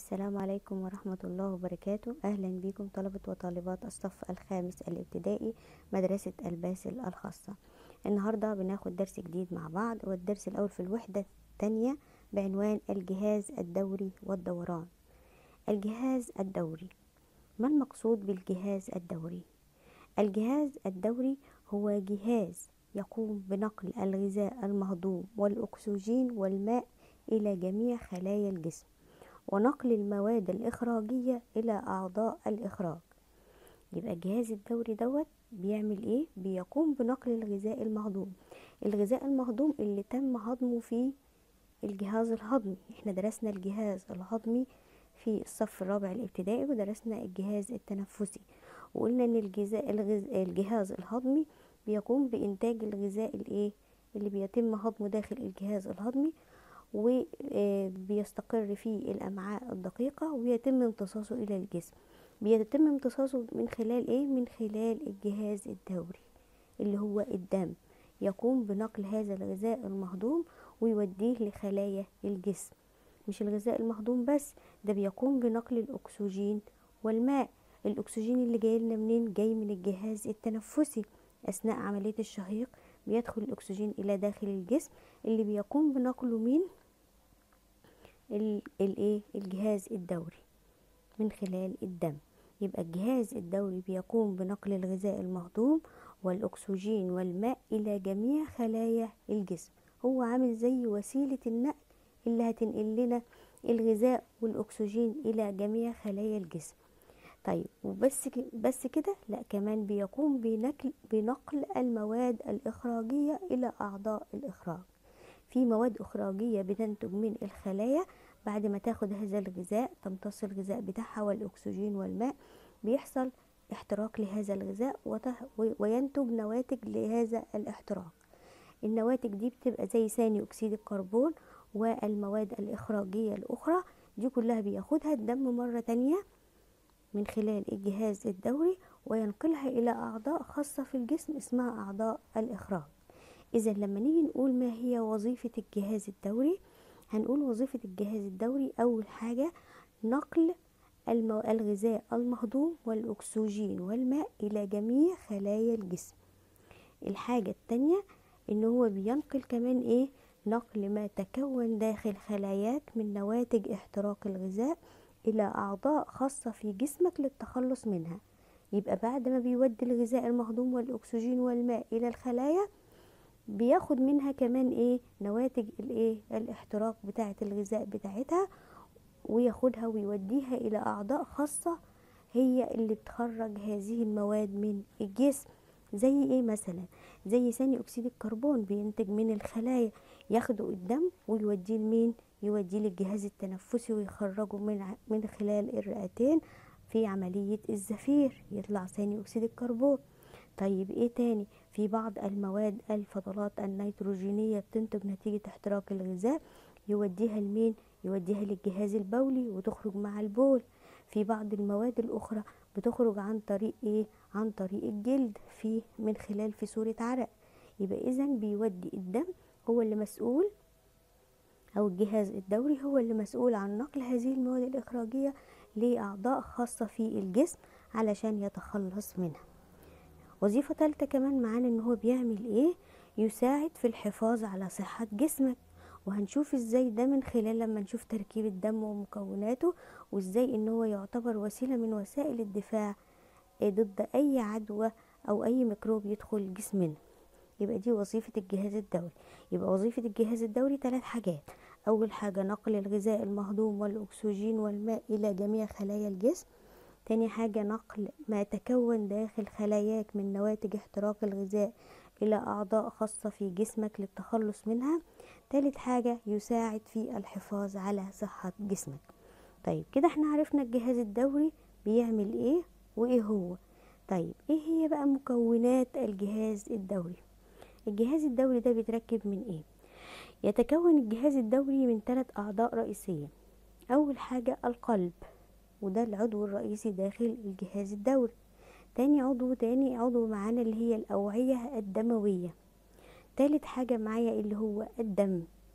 السلام عليكم ورحمة الله وبركاته أهلا بكم طلبة وطالبات الصف الخامس الابتدائي مدرسة الباسل الخاصة النهاردة بناخد درس جديد مع بعض والدرس الأول في الوحدة الثانية بعنوان الجهاز الدوري والدوران الجهاز الدوري ما المقصود بالجهاز الدوري؟ الجهاز الدوري هو جهاز يقوم بنقل الغذاء المهضوم والأكسجين والماء إلى جميع خلايا الجسم ونقل المواد الإخراجية إلى أعضاء الإخراج يبقى الجهاز الدوري دوت بيعمل ايه بيقوم بنقل الغذاء المهضوم الغذاء المهضوم اللي تم هضمه في الجهاز الهضمي احنا درسنا الجهاز الهضمي في الصف الرابع الابتدائي ودرسنا الجهاز التنفسي وقلنا ان الجزاء الجهاز الهضمي بيقوم بانتاج الغذاء الايه اللي بيتم هضمه داخل الجهاز الهضمي وبيستقر في الأمعاء الدقيقة ويتم امتصاصه إلى الجسم بيتم امتصاصه من خلال إيه؟ من خلال الجهاز الدوري اللي هو الدم يقوم بنقل هذا الغذاء المهضوم ويوديه لخلايا الجسم مش الغذاء المهضوم بس ده بيقوم بنقل الأكسجين والماء الأكسجين اللي جاي لنا منين جاي من الجهاز التنفسي أثناء عملية الشهيق بيدخل الأكسجين إلى داخل الجسم اللي بيقوم بنقله من الايه الجهاز الدوري من خلال الدم يبقى الجهاز الدوري بيقوم بنقل الغذاء المهضوم والاكسجين والماء الى جميع خلايا الجسم هو عامل زي وسيله النقل اللي هتنقل لنا الغذاء والاكسجين الى جميع خلايا الجسم طيب وبس بس كده لا كمان بيقوم بنقل بنقل المواد الاخراجيه الى اعضاء الاخراج في مواد اخراجيه بتنتج من الخلايا بعد ما تاخد هذا الغذاء تمتص الغذاء بتاعها والاكسجين والماء بيحصل احتراق لهذا الغذاء وينتج نواتج لهذا الاحتراق النواتج دي بتبقى زي ثاني اكسيد الكربون والمواد الاخراجيه الاخرى دي كلها بياخدها الدم مره تانية من خلال الجهاز الدوري وينقلها الى اعضاء خاصه في الجسم اسمها اعضاء الاخراج اذا لما نيجي نقول ما هي وظيفه الجهاز الدوري هنقول وظيفة الجهاز الدوري أول حاجة نقل المو... الغذاء المهضوم والأكسجين والماء إلى جميع خلايا الجسم الحاجة التانية إن هو بينقل كمان إيه نقل ما تكون داخل خلاياك من نواتج احتراق الغذاء إلى أعضاء خاصة في جسمك للتخلص منها يبقى بعد ما بيودي الغذاء المهضوم والأكسجين والماء إلى الخلايا بياخد منها كمان ايه نواتج الايه الاحتراق بتاعه الغذاء بتاعتها وياخدها ويوديها الى اعضاء خاصه هي اللي بتخرج هذه المواد من الجسم زي ايه مثلا زي ثاني اكسيد الكربون بينتج من الخلايا ياخده الدم ويوديه لمين يوديه للجهاز التنفسي ويخرجه من من خلال الرئتين في عمليه الزفير يطلع ثاني اكسيد الكربون طيب ايه تاني في بعض المواد الفضلات النيتروجينية بتنتج نتيجة احتراق الغذاء يوديها لمين يوديها للجهاز البولي وتخرج مع البول في بعض المواد الاخرى بتخرج عن طريق ايه عن طريق الجلد في من خلال في صورة عرق يبقى اذا بيودي الدم هو اللي مسؤول او الجهاز الدوري هو اللي مسؤول عن نقل هذه المواد الاخراجية لاعضاء خاصة في الجسم علشان يتخلص منها وظيفة تالتة كمان معانا ان هو بيعمل ايه يساعد في الحفاظ على صحة جسمك وهنشوف ازاي ده من خلال لما نشوف تركيب الدم ومكوناته وازاي ان هو يعتبر وسيلة من وسائل الدفاع ضد اي عدوى او اي ميكروب يدخل جسمنا يبقى دي وظيفة الجهاز الدوري يبقى وظيفة الجهاز الدوري ثلاث حاجات اول حاجة نقل الغذاء المهضوم والاكسجين والماء الى جميع خلايا الجسم تاني حاجة نقل ما تكون داخل خلاياك من نواتج احتراق الغذاء إلى أعضاء خاصة في جسمك للتخلص منها تالت حاجة يساعد في الحفاظ على صحة جسمك طيب كده احنا عرفنا الجهاز الدوري بيعمل ايه وايه هو طيب ايه هي بقى مكونات الجهاز الدوري الجهاز الدوري ده بيتركب من ايه يتكون الجهاز الدوري من ثلاث أعضاء رئيسية أول حاجة القلب وده العضو الرئيسي داخل الجهاز الدوري تاني عضو تاني عضو معانا اللي هي الأوعية الدموية تالت حاجة معايا اللي هو الدم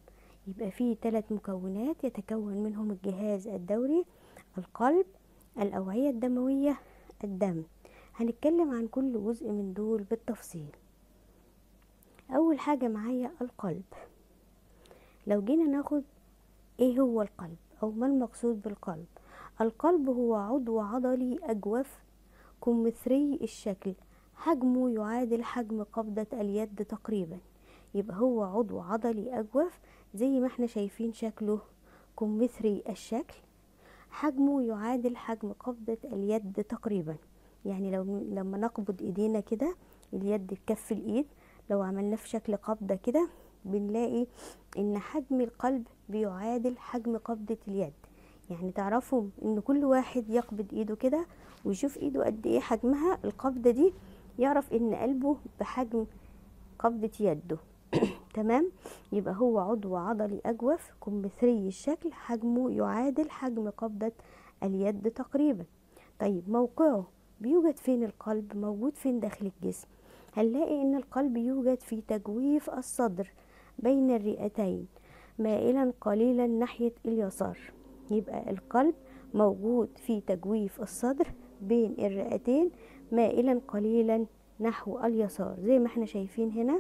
يبقى فيه ثلاث مكونات يتكون منهم الجهاز الدوري القلب الأوعية الدموية الدم هنتكلم عن كل جزء من دول بالتفصيل أول حاجة معايا القلب لو جينا ناخد ايه هو القلب او ما المقصود بالقلب القلب هو عضو عضلي اجوف كمثري الشكل حجمه يعادل حجم قبضة اليد تقريبا يبقى هو عضو عضلي اجوف زي ما احنا شايفين شكله كمثري الشكل حجمه يعادل حجم قبضة اليد تقريبا يعني لو لما نقبض ايدينا كده اليد كف الايد لو عملناه في شكل قبضة كده بنلاقي ان حجم القلب بيعادل حجم قبضة اليد يعني تعرفوا ان كل واحد يقبض ايده كده ويشوف ايده قد ايه حجمها القبضة دي يعرف ان قلبه بحجم قبضة يده تمام يبقى هو عضو عضلي اجوف كمثري الشكل حجمه يعادل حجم قبضة اليد تقريبا طيب موقعه بيوجد فين القلب موجود فين داخل الجسم هنلاقي ان القلب يوجد في تجويف الصدر بين الرئتين مائلا قليلا ناحية اليسار يبقى القلب موجود في تجويف الصدر بين الرئتين مائلا قليلا نحو اليسار زي ما احنا شايفين هنا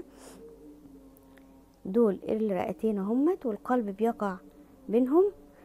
دول الرئتين همت والقلب بيقع بينهم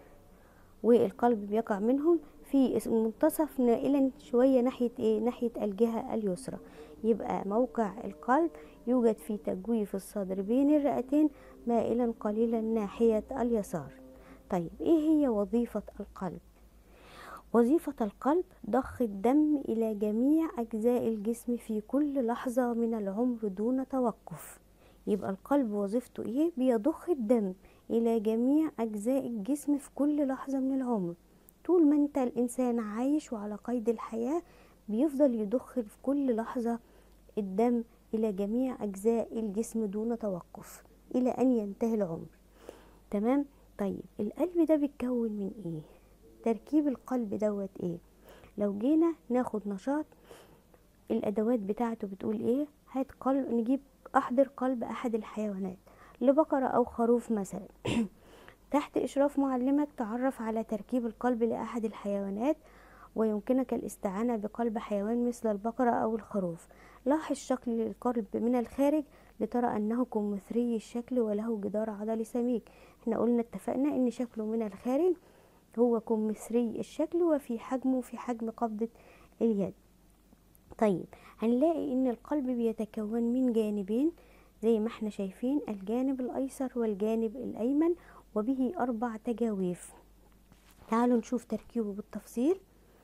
والقلب بيقع منهم في المنتصف نائلا شوية ناحية ايه ناحية الجهة اليسرى يبقى موقع القلب يوجد في تجويف الصدر بين الرئتين مائلا قليلا ناحية اليسار طيب ايه هي وظيفة القلب وظيفة القلب ضخ الدم إلى جميع أجزاء الجسم في كل لحظة من العمر دون توقف يبقى القلب وظيفته ايه بيضخ الدم إلى جميع أجزاء الجسم في كل لحظة من العمر طول ما انت الإنسان عايش وعلى قيد الحياة بيفضل يضخ في كل لحظة الدم إلى جميع أجزاء الجسم دون توقف إلى أن ينتهي العمر تمام طيب القلب ده بيتكون من إيه تركيب القلب دوت إيه لو جينا ناخد نشاط الأدوات بتاعته بتقول إيه هات قلب نجيب أحضر قلب أحد الحيوانات لبقرة أو خروف مثلا تحت إشراف معلمك تعرف على تركيب القلب لأحد الحيوانات ويمكنك الاستعانة بقلب حيوان مثل البقرة أو الخروف لاحظ شكل القلب من الخارج لترى أنه كمثري الشكل وله جدار عضلي سميك احنا قلنا اتفقنا ان شكله من الخارج هو كمثري الشكل وفي حجمه في حجم قبضة اليد طيب هنلاقي ان القلب بيتكون من جانبين زي ما احنا شايفين الجانب الايسر والجانب الايمن وبه اربع تجاويف تعالوا نشوف تركيبه بالتفصيل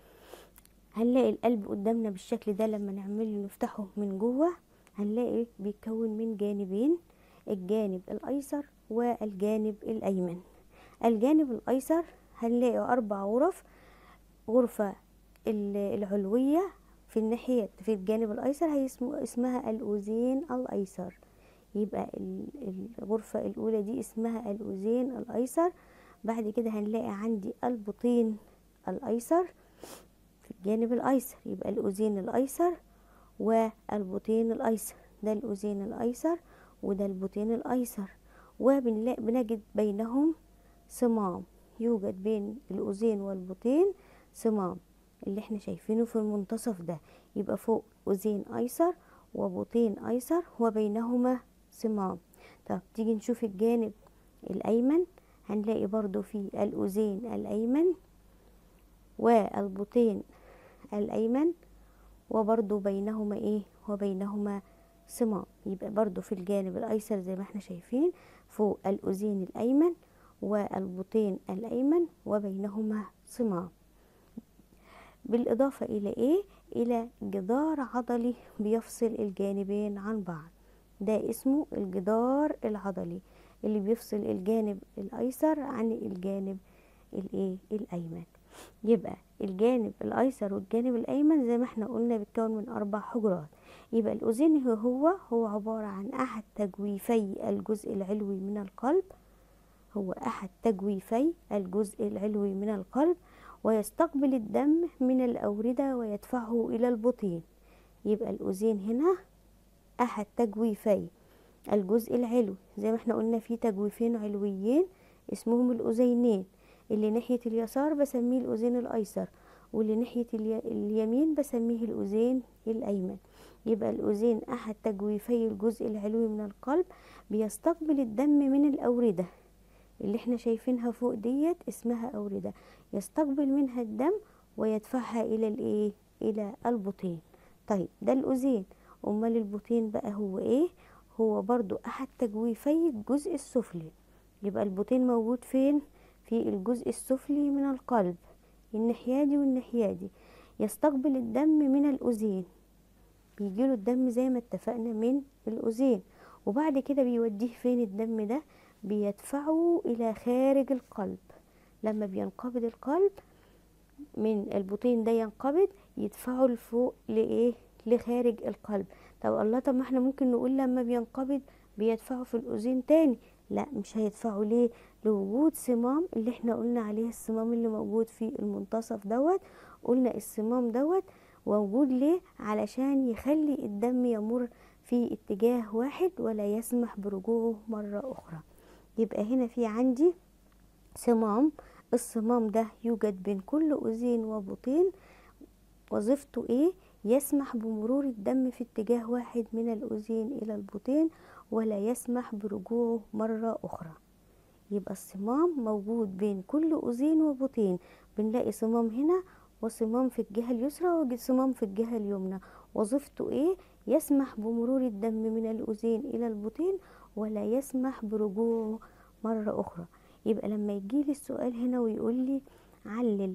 هنلاقي القلب قدامنا بالشكل ده لما نعمله نفتحه من جوه هنلاقي بيتكون من جانبين الجانب الايسر والجانب الايمن الجانب الايسر هنلاقي اربع غرف غرفة العلوية في الناحية في الجانب الايسر هي اسمها الاذين الايسر يبقى الغرفة الاولى دي اسمها الاذين الايسر بعد كده هنلاقي عندي البطين الايسر في الجانب الايسر يبقى الاذين الايسر والبطين الايسر ده الاذين الايسر وده البطين الايسر وبنلاقي بنجد بينهم صمام يوجد بين الاذين والبطين صمام اللي احنا شايفينه في المنتصف ده يبقى فوق اذين ايسر وبطين ايسر وبينهما صمام طب تيجي نشوف الجانب الايمن هنلاقي برضو في الاذين الايمن والبطين الايمن وبرضو بينهما ايه وبينهما صمام يبقى برضو في الجانب الايسر زي ما احنا شايفين فوق الاذين الايمن والبطين الايمن وبينهما صمام بالاضافه الى ايه الى جدار عضلي بيفصل الجانبين عن بعض ده اسمه الجدار العضلي اللي بيفصل الجانب الايسر عن الجانب الايه الايمن يبقى الجانب الايسر والجانب الايمن زي ما احنا قلنا بيتكون من اربع حجرات يبقى الاذين هو هو عبارة عن احد تجويفي الجزء العلوي من القلب هو احد تجويفي الجزء العلوي من القلب ويستقبل الدم من الاوردة ويدفعه الى البطين يبقى الاذين هنا احد تجويفي الجزء العلوي زي ما احنا قلنا في تجويفين علويين اسمهم الأذينين اللي ناحية اليسار بسميه الأذين الأيسر واللي ناحية الي- اليمين بسميه الأذين الأيمن يبقى الأذين أحد تجويفي الجزء العلوي من القلب بيستقبل الدم من الأوردة اللي احنا شايفينها فوق ديت اسمها أوردة يستقبل منها الدم ويدفعها إلى الإيه؟ إلى البطين طيب ده الأذين أمال البطين بقى هو إيه؟ هو برضو أحد تجويفي الجزء السفلي يبقى البطين موجود فين؟ في الجزء السفلي من القلب النحيادي والنحيادي يستقبل الدم من الأذين بيجيله الدم زي ما اتفقنا من الأذين وبعد كده بيوديه فين الدم ده بيدفعه إلى خارج القلب لما بينقبض القلب من البطين ده ينقبض يدفعه لفوق لإيه لخارج القلب طب الله طب ما احنا ممكن نقول لما بينقبض بيدفعه في الأذين تاني لا مش هيدفعه ليه لوجود صمام اللي احنا قلنا عليه الصمام اللي موجود في المنتصف دوت قلنا الصمام دوت موجود ليه علشان يخلي الدم يمر في اتجاه واحد ولا يسمح برجوعه مرة أخرى يبقى هنا في عندي صمام الصمام ده يوجد بين كل أذين وبطين وظيفته ايه يسمح بمرور الدم في اتجاه واحد من الأذين إلى البطين ولا يسمح برجوعه مرة أخرى يبقى الصمام موجود بين كل أذين وبطين بنلاقي صمام هنا وصمام في الجهة اليسرى وصمام في الجهة اليمنى وظيفته ايه يسمح بمرور الدم من الأذين إلى البطين ولا يسمح برجوعه مرة أخرى يبقى لما يجيلي السؤال هنا ويقول لي علل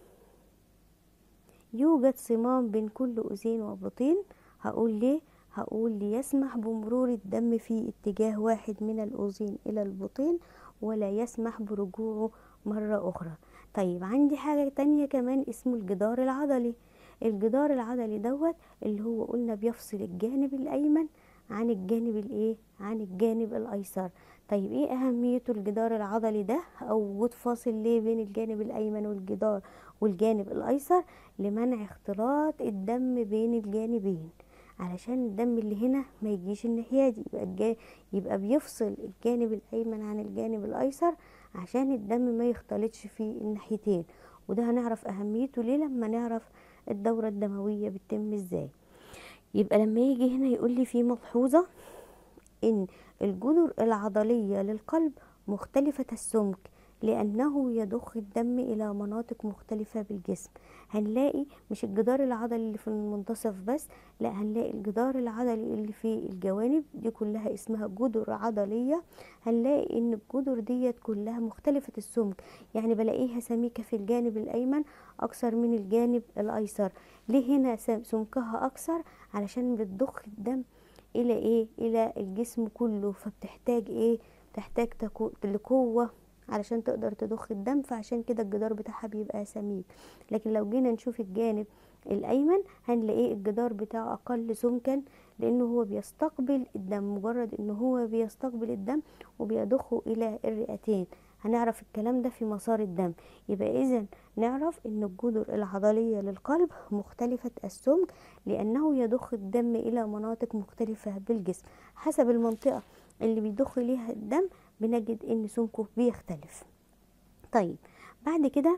يوجد صمام بين كل أذين وبطين هقول ليه هقول ليسمح بمرور الدم في اتجاه واحد من الأذين إلى البطين ولا يسمح برجوعه مرة أخرى طيب عندي حاجة تانية كمان اسمه الجدار العضلي الجدار العضلي دوت اللي هو قلنا بيفصل الجانب الأيمن عن الجانب الايه عن الجانب الأيسر طيب ايه أهميته الجدار العضلي ده أو وجود فاصل ليه بين الجانب الأيمن والجدار والجانب الأيسر لمنع اختلاط الدم بين الجانبين علشان الدم اللي هنا ما يجيش الناحية دي يبقى, الجا... يبقى بيفصل الجانب الأيمن عن الجانب الأيسر عشان الدم ما يختلطش في الناحيتين وده هنعرف أهميته ليه لما نعرف الدورة الدموية بتتم ازاي يبقى لما يجي هنا يقول لي في ملحوظة ان الجذر العضلية للقلب مختلفة السمك لأنه يضخ الدم إلى مناطق مختلفة بالجسم هنلاقي مش الجدار العضلي اللي في المنتصف بس لا هنلاقي الجدار العضلي اللي في الجوانب دي كلها اسمها جدر عضلية هنلاقي ان الجدر ديت كلها مختلفة السمك يعني بلاقيها سميكة في الجانب الأيمن أكثر من الجانب الأيسر ليه هنا سمكها أكثر علشان بتضخ الدم إلى إيه إلى الجسم كله فبتحتاج إيه تحتاج لقوة علشان تقدر تضخ الدم فعشان كده الجدار بتاعها بيبقى سميك لكن لو جينا نشوف الجانب الايمن هنلاقيه الجدار بتاعه اقل سمكا لانه هو بيستقبل الدم مجرد ان هو بيستقبل الدم وبيضخه الى الرئتين هنعرف الكلام ده في مسار الدم يبقى اذا نعرف ان الجذر العضلية للقلب مختلفة السمك لانه يضخ الدم الى مناطق مختلفة بالجسم حسب المنطقة اللي بيضخ ليها الدم بنجد ان سمكه بيختلف طيب بعد كده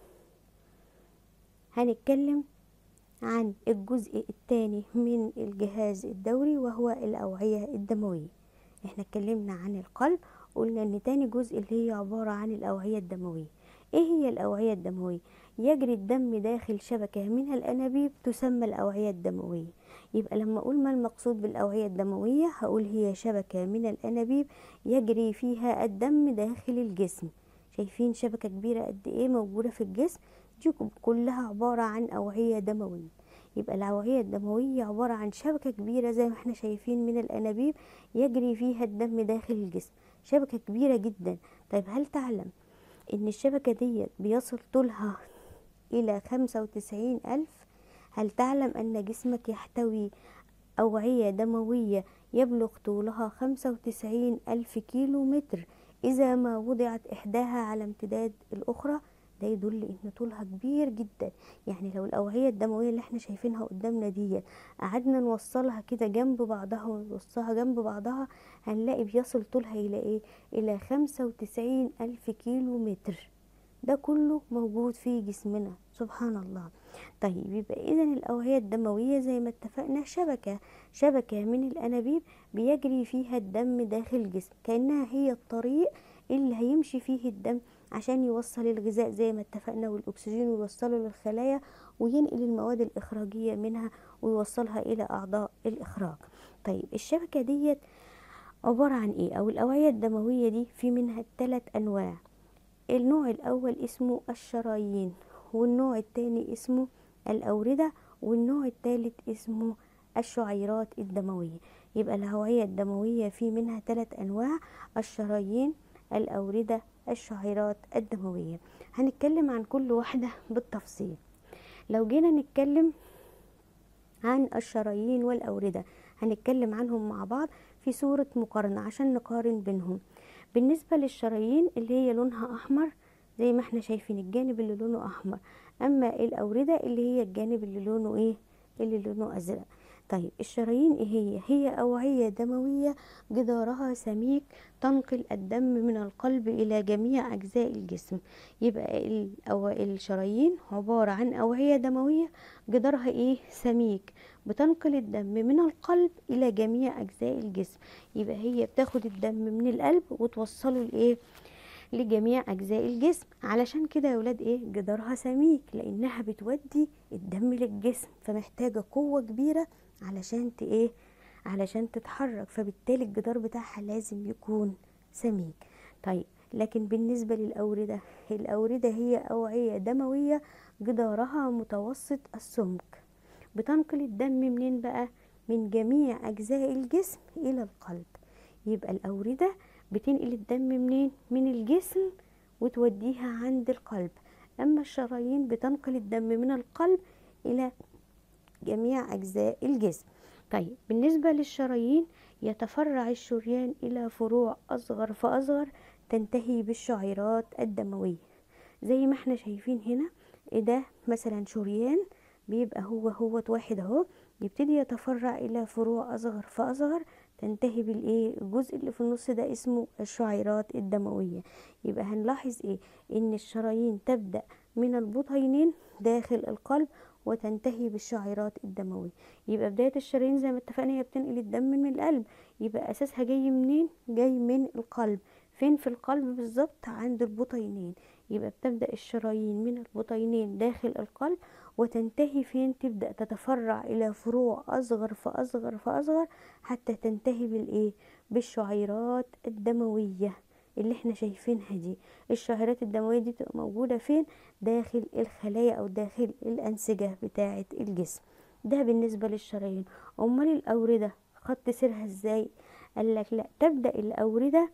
هنتكلم عن الجزء الثاني من الجهاز الدوري وهو الأوعية الدموية احنا اتكلمنا عن القلب قلنا ان تاني جزء اللي هي عبارة عن الأوعية الدموية ايه هي الأوعية الدموية يجري الدم داخل شبكة من الأنابيب تسمى الأوعية الدموية يبقى لما أقول ما المقصود بالأوعية الدموية هقول هي شبكة من الأنابيب يجري فيها الدم داخل الجسم شايفين شبكة كبيرة قد إيه موجودة في الجسم دي كلها عبارة عن أوعية دموية يبقى الأوعية الدموية عبارة عن شبكة كبيرة زي ما احنا شايفين من الأنابيب يجري فيها الدم داخل الجسم شبكة كبيرة جدا طيب هل تعلم ان الشبكة ديت بيصل طولها إلى خمسة وتسعين ألف هل تعلم أن جسمك يحتوي أوعية دموية يبلغ طولها خمسة وتسعين ألف كيلو متر إذا ما وضعت إحداها على امتداد الأخرى ده يدل ان طولها كبير جدا يعني لو الاوعيه الدمويه اللي احنا شايفينها قدامنا دي قعدنا نوصلها كده جنب بعضها ونوصلها جنب بعضها هنلاقي بيصل طولها الى ايه الى خمسة وتسعين الف كيلو متر ده كله موجود في جسمنا سبحان الله طيب يبقى اذا الاوعيه الدمويه زي ما اتفقنا شبكه شبكه من الانابيب بيجري فيها الدم داخل الجسم كانها هي الطريق اللي هيمشي فيه الدم عشان يوصل الغذاء زي ما اتفقنا والاكسجين ويوصله للخلايا وينقل المواد الاخراجيه منها ويوصلها الى اعضاء الاخراج طيب الشبكه ديت عباره عن ايه او الاوعيه الدمويه دي في منها ثلاث انواع النوع الاول اسمه الشرايين والنوع الثاني اسمه الاورده والنوع الثالث اسمه الشعيرات الدمويه يبقى الأوعية الدموية في منها ثلاث أنواع الشرايين الأوردة الشعيرات الدموية هنتكلم عن كل واحدة بالتفصيل لو جينا نتكلم عن الشرايين والأوردة هنتكلم عنهم مع بعض في صورة مقارنة عشان نقارن بينهم بالنسبة للشرايين اللي هي لونها أحمر زي ما احنا شايفين الجانب اللي لونه أحمر أما الأوردة اللي هي الجانب اللي لونه إيه اللي لونه أزرق طيب الشرايين ايه هي هي اوعيه دمويه جدارها سميك تنقل الدم من القلب الى جميع اجزاء الجسم يبقى الشرايين عباره عن اوعيه دمويه جدارها ايه سميك بتنقل الدم من القلب الى جميع اجزاء الجسم يبقى هي بتاخد الدم من القلب وتوصله لايه لجميع اجزاء الجسم علشان كده يا ولاد ايه جدارها سميك لانها بتودي الدم للجسم فمحتاجه قوه كبيره علشان ت ايه علشان تتحرك فبالتالي الجدار بتاعها لازم يكون سميك طيب لكن بالنسبة للأوردة الأوردة هي أوعية دموية جدارها متوسط السمك بتنقل الدم منين بقى من جميع أجزاء الجسم إلى القلب يبقى الأوردة بتنقل الدم منين من الجسم وتوديها عند القلب أما الشرايين بتنقل الدم من القلب إلى جميع أجزاء الجسم طيب بالنسبة للشرايين يتفرع الشريان إلى فروع أصغر فأصغر تنتهي بالشعيرات الدموية زي ما احنا شايفين هنا ده مثلا شريان بيبقى هو هو واحد اهو يبتدي يتفرع إلى فروع أصغر فأصغر تنتهي بالايه الجزء اللي في النص ده اسمه الشعيرات الدمويه يبقى هنلاحظ ايه ان الشرايين تبدا من البطينين داخل القلب وتنتهي بالشعيرات الدموية يبقى بداية الشرايين زي ما اتفقنا هي بتنقل الدم من القلب يبقى أساسها جاي منين؟ جاي من القلب فين في القلب بالظبط عند البطينين يبقى بتبدأ الشرايين من البطينين داخل القلب وتنتهي فين تبدأ تتفرع إلى فروع أصغر فأصغر فأصغر حتى تنتهي بالإيه بالشعيرات الدموية اللي احنا شايفينها دي الشعيرات الدمويه دي بتبقى موجوده فين داخل الخلايا او داخل الانسجه بتاعه الجسم ده بالنسبه للشرايين امال الاورده خط سيرها ازاي قال لك لا تبدا الاورده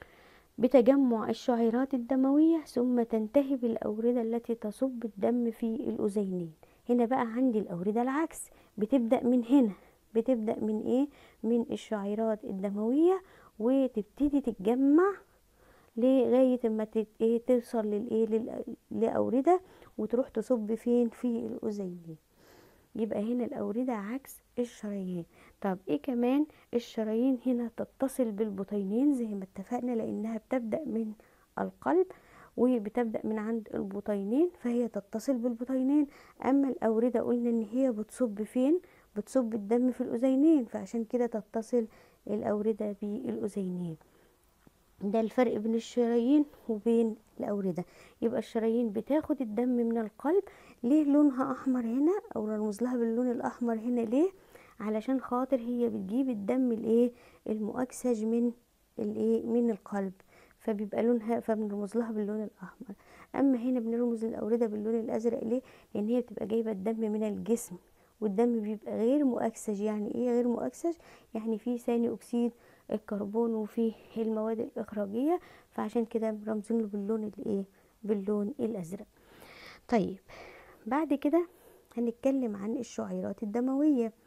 بتجمع الشعيرات الدمويه ثم تنتهي بالاورده التي تصب الدم في الاذينين هنا بقى عندي الاورده العكس بتبدا من هنا بتبدا من ايه من الشعيرات الدمويه وتبتدي تتجمع لغايه ما ايه توصل للايه لاورده وتروح تصب فين في الاذينين يبقى هنا الاورده عكس الشرايين طب ايه كمان الشرايين هنا تتصل بالبطينين زي ما اتفقنا لانها بتبدا من القلب وبتبدا من عند البطينين فهي تتصل بالبطينين اما الاورده قلنا ان هي بتصب فين بتصب الدم في الاذينين فعشان كده تتصل الاورده بالاذينين ده الفرق بين الشرايين وبين الأوردة يبقى الشرايين بتاخد الدم من القلب ليه لونها أحمر هنا أو نرمز لها باللون الأحمر هنا ليه علشان خاطر هي بتجيب الدم الايه المؤكسج من الايه من القلب فبيبقى لونها فبنرمز لها باللون الاحمر اما هنا بنرمز للاورده باللون الازرق ليه لان هي بتبقى جايبه الدم من الجسم والدم بيبقى غير مؤكسج يعني ايه غير مؤكسج يعني فيه ثاني اكسيد الكربون وفيه المواد الاخراجيه فعشان كده رمزين له باللون الايه باللون الازرق طيب بعد كده هنتكلم عن الشعيرات الدمويه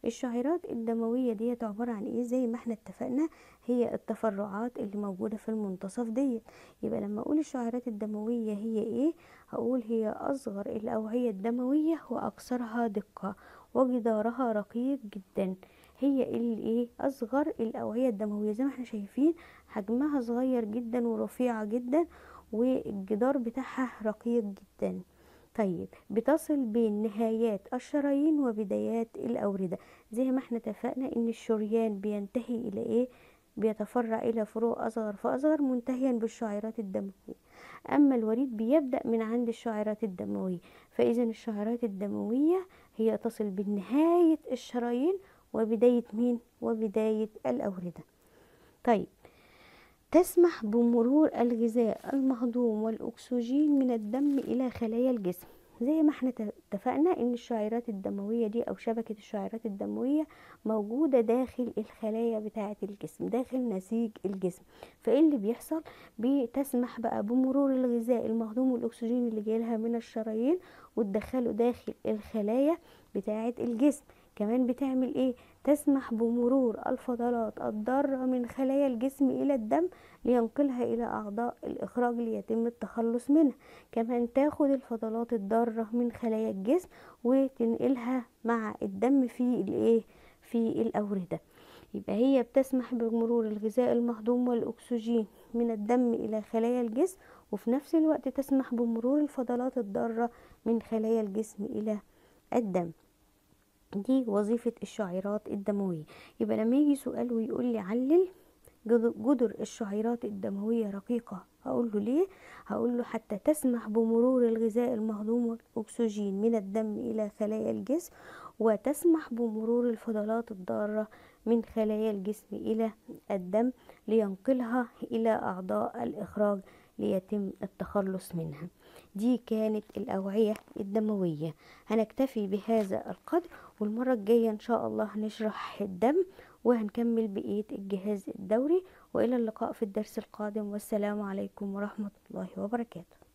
الشعيرات الدموية ديت عبارة عن ايه زي ما احنا اتفقنا هي التفرعات اللي موجودة في المنتصف ديت يبقى لما اقول الشعيرات الدموية هي ايه هقول هي اصغر الاوعية الدموية واكثرها دقة وجدارها رقيق جدا هي الايه اصغر الاوعية الدموية زي ما احنا شايفين حجمها صغير جدا ورفيعة جدا والجدار بتاعها رقيق جدا طيب بتصل بين نهايات الشرايين وبدايات الأوردة زي ما احنا اتفقنا ان الشريان بينتهي الى ايه بيتفرع الى فروع اصغر فاصغر منتهيا بالشعيرات الدموية اما الوريد بيبدأ من عند الشعيرات الدموية فاذا الشعيرات الدموية هي تصل بنهاية الشرايين وبداية مين وبداية الأوردة طيب تسمح بمرور الغذاء المهضوم والأكسجين من الدم إلى خلايا الجسم زي ما احنا اتفقنا ان الشعيرات الدموية دي او شبكة الشعيرات الدموية موجودة داخل الخلايا بتاعة الجسم داخل نسيج الجسم فايه اللي بيحصل بتسمح بقى بمرور الغذاء المهضوم والاكسجين اللي جايلها من الشرايين وتدخله داخل الخلايا بتاعة الجسم كمان بتعمل ايه تسمح بمرور الفضلات الضارة من خلايا الجسم إلى الدم لينقلها إلى أعضاء الإخراج ليتم التخلص منها كمان تاخد الفضلات الضارة من خلايا الجسم وتنقلها مع الدم في الإيه في الأوردة يبقى هي بتسمح بمرور الغذاء المهضوم والأكسجين من الدم إلى خلايا الجسم وفي نفس الوقت تسمح بمرور الفضلات الضارة من خلايا الجسم إلى الدم دي وظيفة الشعيرات الدموية يبقى لما يجي سؤال ويقول لي علل جدر الشعيرات الدموية رقيقة هقول له ليه هقول له حتى تسمح بمرور الغذاء المهضوم والأكسجين من الدم إلى خلايا الجسم وتسمح بمرور الفضلات الضارة من خلايا الجسم إلى الدم لينقلها إلى أعضاء الإخراج ليتم التخلص منها دي كانت الأوعية الدموية هنكتفي بهذا القدر والمرة الجاية إن شاء الله هنشرح الدم وهنكمل بقية الجهاز الدوري وإلى اللقاء في الدرس القادم والسلام عليكم ورحمة الله وبركاته